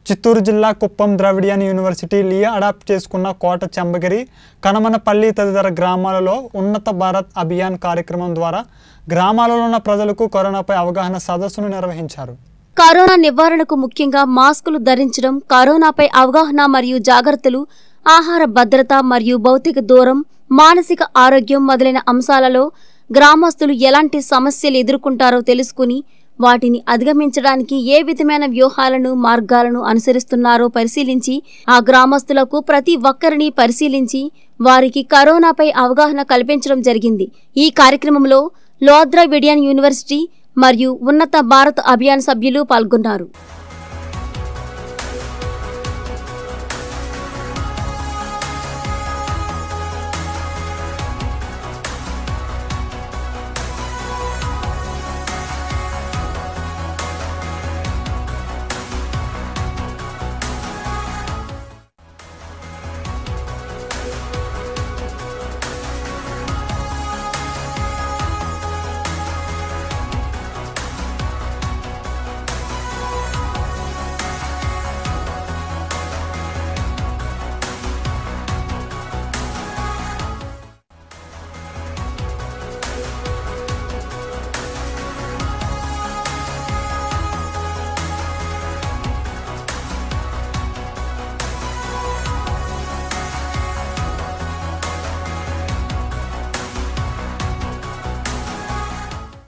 చిత్తూరు జిల్లా Kuppam Dravidian university లియా adopt చేసుకున్న కోట చెంబగిరి కనమనపల్లి తదితర గ్రామాలలో ఉన్నత భారత్ అభియాన్ కార్యక్రమం ద్వారా గ్రామాలలో ఉన్న ప్రజలకు కరోనాపై అవగాహన సదస్సును నిర్వహించారు కరోనా నివారణకు ముఖ్యంగా మాస్కులు ధరించడం కరోనాపై అవగాహన మరియు జాగ్రత్తలు ఆహార భద్రత మరియు భౌతిక దూరం మానసిక ఆరోగ్యం మొదలైన అంశాలలో గ్రామస్తులు ఎలాంటి సమస్యలు ఎదుర్కొంటారో తెలుసుకుని వాటిని అధిగమించడానికి ఏ విధమైన వ్యూహాలను మార్గాలను అనుసరిస్తున్నారో పరిశీలించి ఆ గ్రామస్తులకు ప్రతి ఒక్కరిని పరిశీలించి వారికి కరోనాపై అవగాహన కల్పించడం జరిగింది ఈ కార్యక్రమంలో లోద్రా విడియన్ యూనివర్సిటీ మరియు ఉన్నత భారత్ అభియాన్ సభ్యులు పాల్గొన్నారు